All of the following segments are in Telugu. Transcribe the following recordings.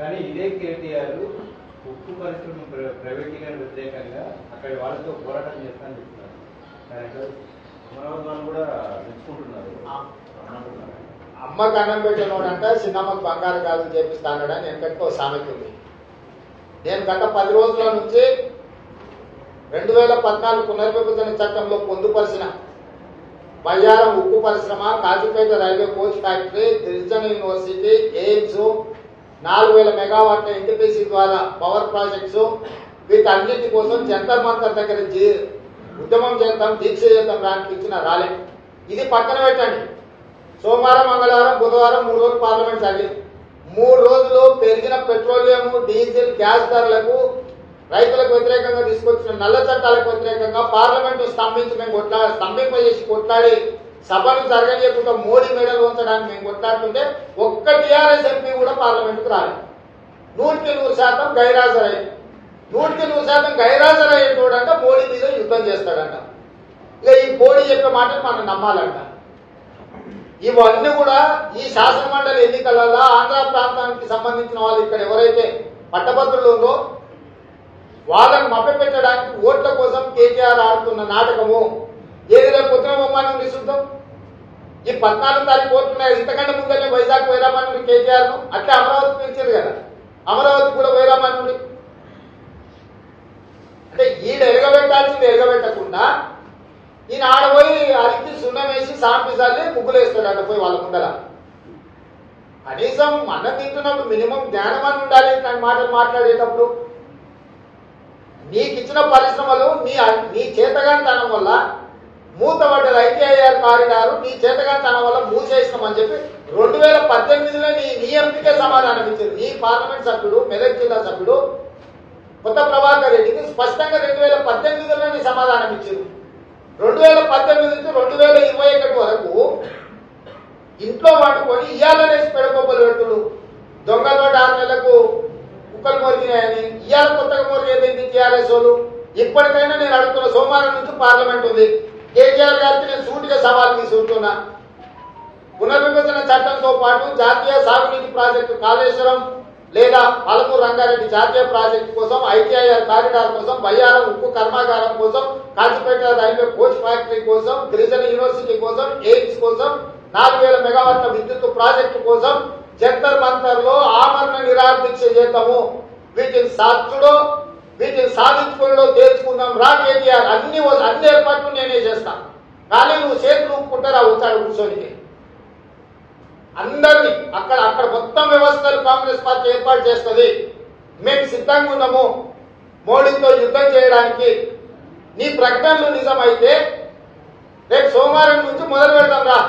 కానీ ఇదే కేటీఆర్ ఉక్కు పరిశ్రమ ప్ర- ప్రైవేటీకరణ వ్యతిరేకంగా అక్కడి వాళ్ళతో పోరాటం చేస్తానని చెప్తున్నారు కానీ అక్కడ అమరావతి వాళ్ళు కూడా మెచ్చుకుంటున్నారు రమ్మంటున్నారు. అమ్మకు అన్నం పెట్టినోడంట చిన్నమ్మకు బంగారు గాజులు చేపిస్తానడని వెనకటికి ఒక సామెత ఉంది నేను గత పది రోజుల నుంచి రెండు వేల పద్నాలుగు పునర్విభజన చట్టంలో పొందుపరిచిన బయ్యారం ఉక్కు పరిశ్రమ కాజీపేట రైల్వే కోచ్ ఫ్యాక్టరీ గిరిజన యూనివర్సిటీ ఎయిమ్స్ నాలుగు వేల మెగావాట్ల ఎన్టీపీసీ ద్వారా పవర్ ప్రాజెక్ట్స్ వీటన్నిటి కోసం జంతర్ మంతర్ దగ్గర జీ- ఉద్యమం చేద్దాం దీక్ష చేద్దాం రానికి ఇచ్చిన రాలే ఇది పక్కన పెట్టండి సోమవారం మంగళవారం బుధవారం మూడు రోజులు పార్లమెంట్ జరిగింది మూడు రోజులు పెరిగిన పెట్రోలియం డీజిల్ గ్యాస్ ధరలకు రైతులకు వ్యతిరేకంగా తీసుకొచ్చిన నల్ల చట్టాలకు వ్యతిరేకంగా పార్లమెంటు స్తంభించి మేము కొట్లా స్తంభింపజేసి కొట్లాడి సభను జరగలేకుండా మోడీ మెడలు ఉంచడానికి మేము కొట్లాడుతుంటే ఒక్క టీఆర్ఎస్ ఎంపీ కూడా పార్లమెంటుకు రాలేదు నూటికి నూరు శాతం గైరాజరయ్య నూటికి నూరు శాతం గైరాజరయ్యేటోడంట మోడీ మీద యుద్ధం చేస్తాడంట ఇక ఈ మోడీ చెప్పే మాటలు మనం నమ్మాలంట ఇవన్నీ కూడా ఈ శాసన మండలి ఎన్నికలలో ఆంధ్ర ప్రాంతానికి సంబంధించిన వాళ్ళు ఇక్కడ ఎవరైతే పట్టభద్రులు ఉందో వాళ్ళని మభ్యపెట్టడానికి ఓట్ల కోసం కేటీఆర్ ఆడుతున్న నాటకము ఏది రేపు పొద్దున బొమ్మని చూద్దాం ఈ పద్నాలుగు తారీఖు పోతున్నాయి ఇంతకంటే ముందరే వైజాగ్ వైరామణుడి కేటీఆర్ ను అట్లా అమరావతి పిలిచారు కదా అమరావతి కూడా వైరామణుడి అంటే ఈడ ఎరగబెట్టాల్సింది ఎరగబెట్టకుండా ఈయన ఆడపోయి అరికి సున్నం వేసి సాంపిసాలి ముగ్గులు వేస్తాడు పోయి వాళ్ళ ముందర కనీసం అన్నం తింటున్నప్పుడు మినిమం జ్ఞానం అని ఉండాలి ఇట్లాంటి మాటలు మాట్లాడేటప్పుడు నీకు ఇచ్చిన పరిశ్రమలు నీ నీ చేతగానితనం వల్ల మూతపడ్డది ఐటీఐఆర్ కారిడారు నీ చేతగానితనం వల్ల మూసేసినామని చెప్పి రెండు వేల పద్దెనిమిదిలో నీ నీ ఎంపికే సమాధానం ఇచ్చారు నీ పార్లమెంట్ సభ్యుడు మెదక్ జిల్లా సభ్యుడు కొత్త ప్రభాకర్ రెడ్డికి స్పష్టంగా రెండు వేల పద్దెనిమిదిలో నీ సమాధానం ఇచ్చారు రెండు వేల పద్దెనిమిది నుంచి రెండు వేల ఇరవై ఒకటి వరకు ఇంట్లో వండుకొని ఇయ్యాలనేసి పెడకొబ్బలు పెడుతుడు దొంగలు ఆరు నెలలకు కుక్కలు మొరిగినాయని ఇవాళ కొత్తగా మొరిగేది టీఆర్ఎస్ వాళ్ళు ఇప్పటికైనా నేను అడుగుతున్న సోమవారం నుంచి పార్లమెంట్ ఉంది కేటీఆర్ గారికి నేను సూటిగా సవాల్ తీసుకుంటున్నా పునర్విభజన చట్టంతో పాటు జాతీయ సాగునీటి ప్రాజెక్టు కాళేశ్వరం లేదా పాలమూరు రంగారెడ్డి జాతీయ ప్రాజెక్టు కోసం ఐటీఐఆర్ కారిడార్ కోసం బయ్యారం ఉక్కు కర్మాగారం కోసం కాచిపేట రైల్వే కోచ్ ఫ్యాక్టరీ కోసం గిరిజన యూనివర్సిటీ కోసం ఎయిమ్స్ కోసం నాలుగు వేల మెగావాట్ల విద్యుత్ ప్రాజెక్టు కోసం జంతర్ మంతర్ లో ఆమరణ నిరాదీక్ష చేద్దాము వీటిని సాక్షుడో వీటిని సాధించుకునిలో తేల్చుకుందాం రా కేటీఆర్ అన్ని వ- అన్ని ఏర్పాట్లు నేనే చేస్తాను కానీ నువ్వు చేతులు ఊపుకుంటారా అవుతాడు కూర్చొని అందరినీ అక్కడ అక్కడ మొత్తం వ్యవస్థలు కాంగ్రెస్ పార్టీ ఏర్పాటు చేస్తుంది మేము సిద్ధంగా ఉన్నాము మోడీతో యుద్ధం చేయడానికి నీ ప్రకటనలు నిజమైతే రేపు సోమవారం నుంచి మొదలు పెడదాం రా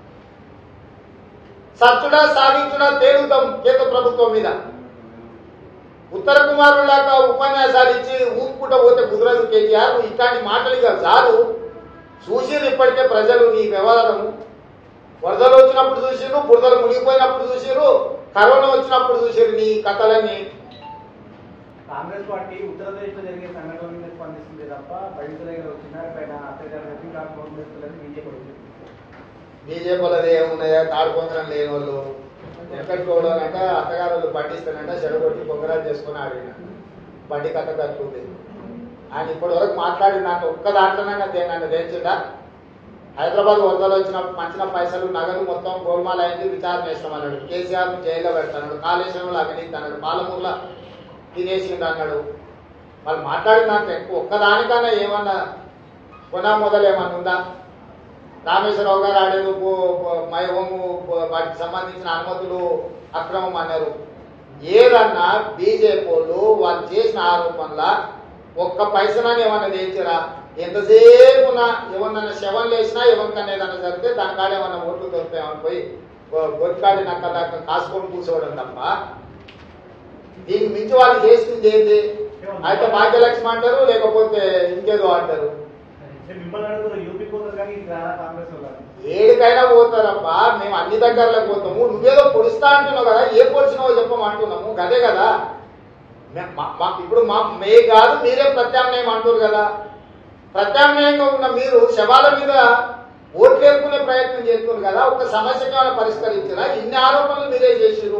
సచ్చుడా సాధించుడా తేలుతాం కేంద్ర ప్రభుత్వం మీద ఉత్తర కుమారులాగా ఉపన్యాసాలు ఇచ్చి ఊపుకుంటూ పోతే కుదరదు కేటీఆర్ నువ్వు ఇట్లాంటి మాటలు ఇక చాలు చూసిరు ఇప్పటికే ప్రజలు నీ వ్యవహారము వరదలు వచ్చినప్పుడు చూసిరు బురదలు మునిగిపోయినప్పుడు చూసిరు కరోనా వచ్చినప్పుడు చూసిరు నీ కథలన్నీ కాంగ్రెస్ పార్టీ ఉత్తరప్రదేశ్ లో జరిగే సంఘటనల మీద స్పందిస్తుంది తప్ప బయట దగ్గర వచ్చిన పైన అత్యాచారం కాకపోవడం బీజేపీ అడుగుతుంది బీజేపీలది ఏమున్నాయా తాడుకొందరం లేని వాళ్ళు ఎక్కడికోవడాలంట అత్తగారు వాళ్ళు పట్టిస్తానంట చెడగొట్టి పొంగరాలు చేసుకుని ఆడిన బండి కథ కట్టుకుంది ఆయన ఇప్పటి వరకు మాట్లాడి నాకు ఒక్క దాంట్లోనైనా దే- నన్ను తెచ్చిండా హైదరాబాద్ వరదలు వచ్చినప్పుడు మంచిన పైసలు నగలు మొత్తం గోల్మాల్ అయింది విచారణ చేస్తామన్నాడు కేసీఆర్ ను జైల్లో పెడతాడు కాళేశ్వరంలో అవినీతి అన్నాడు పాలమూరులో తినేసిండు అన్నాడు వాళ్ళు మాట్లాడిన దాంట్లో ఎక్కువ ఒక్కదానికన్నా ఏమన్నా కొనా మొదలు ఏమన్నా ఉందా రామేశ్వరరావు గారు ఆడేది మై హోము వాటికి సంబంధించిన అనుమతులు అక్రమం అన్నారు ఏదన్నా బీజేపీ వాళ్ళు వాళ్ళు చేసిన ఆరోపణల ఒక్క పైసనాన్ని ఏమన్నా తెచ్చిరా ఎంతసేపు నా ఎవరినన్నా శవం లేచినా ఎవరికన్నా ఏదన్నా జరిగితే దాని కాడ ఏమన్నా ఓట్లు దొరుకుతాయని పోయి గొడ్కాడి నక్క దాకా కాసుకొని కూర్చోవడం తప్ప దీనికి మించి వాళ్ళు చేస్తుంది ఏంటి అయితే భాగ్యలక్ష్మి అంటారు లేకపోతే ఇంకేదో అంటారు మిమ్మల్ని అడుగుతారు యూపీ పోతారు కానీ ఇది రారా కాంగ్రెస్ వాళ్ళు ఏడికైనా పోతారబ్బా మేము అన్ని దగ్గరలో పోతాము నువ్వేదో పొడుస్తా అంటున్నావు కదా ఏ పొడిచినావో చెప్పమంటున్నాము గదే కదా మే- మా- మా- ఇప్పుడు మా మే కాదు మీరే ప్రత్యామ్నాయం అంటారు కదా ప్రత్యామ్నాయంగా ఉన్న మీరు శవాల మీద ఓట్లేరుకునే ప్రయత్నం చేస్తున్నారు కదా ఒక సమస్యకి ఏమైనా పరిష్కరించారా ఇన్ని ఆరోపణలు మీరే చేసిరు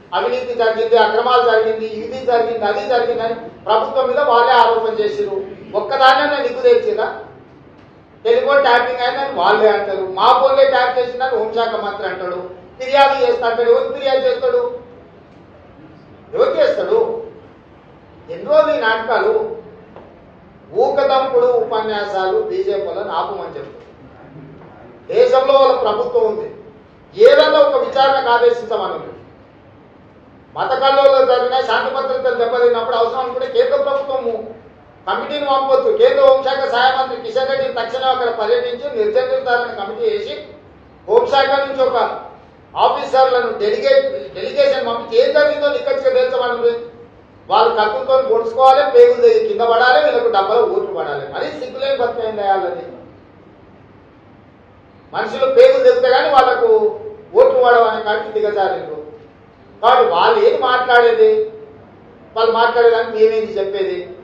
అవినీతి జరిగింది అక్రమాలు జరిగింది ఇది జరిగింది అది జరిగిందని ప్రభుత్వం మీద వాళ్ళే ఆరోపణ చేసిరు ఒక్కదాన్నే నిగ్గు తెచ్చిరా టెలిఫోన్ ట్యాపింగ్ అయిందని వాళ్ళే అంటారు మా ఫోన్లే ట్యాప్ చేసిందని హోంశాఖ మంత్రి అంటాడు ఫిర్యాదు చేస్తా అంటాడు ఎవరు ఫిర్యాదు చేస్తాడు ఎవరు చేస్తాడు ఎన్ని రోజులు ఈ నాటకాలు ఊకదంపుడు ఉపన్యాసాలు బీజేపీలను ఆపమని చెప్తారు దేశంలో వాళ్ళ ప్రభుత్వం ఉంది ఏదన్నా ఒక విచారణకు ఆదేశించమని మత కల్లోలో జరిగిన శాంతి భద్రతలు దెబ్బతిన్నప్పుడు అవసరం అనుకుంటే కేంద్ర ప్రభుత్వము కమిటీని పంపొచ్చు కేంద్ర హోంశాఖ సహాయ మంత్రి కిషన్ రెడ్డిని తక్షణం అక్కడ పర్యటించి నిర్దేశించాలని కమిటీ వేసి హోంశాఖ నుంచి ఒక ఆఫీసర్లను డెలిగేట్ డెలిగేషన్ పంపించి ఏం జరిగిందో నిక్కచ్చిగా తెలుసమని వాళ్ళు కత్తులతో పొడుచుకోవాలి పేగులు దగ్గర కింద పడాలి వీళ్ళకు డబ్బులు ఓట్లు పడాలి మరీ సిగ్గులేని బతికేం చేయాలని మనుషులు పేగులు తెగితే కానీ వాళ్ళకు ఓట్లు పడవనే కాడికి దిగజారిండ్రు కాబట్టి వాళ్ళు ఏది మాట్లాడేది వాళ్ళు మాట్లాడేదానికి మేమేంది చెప్పేది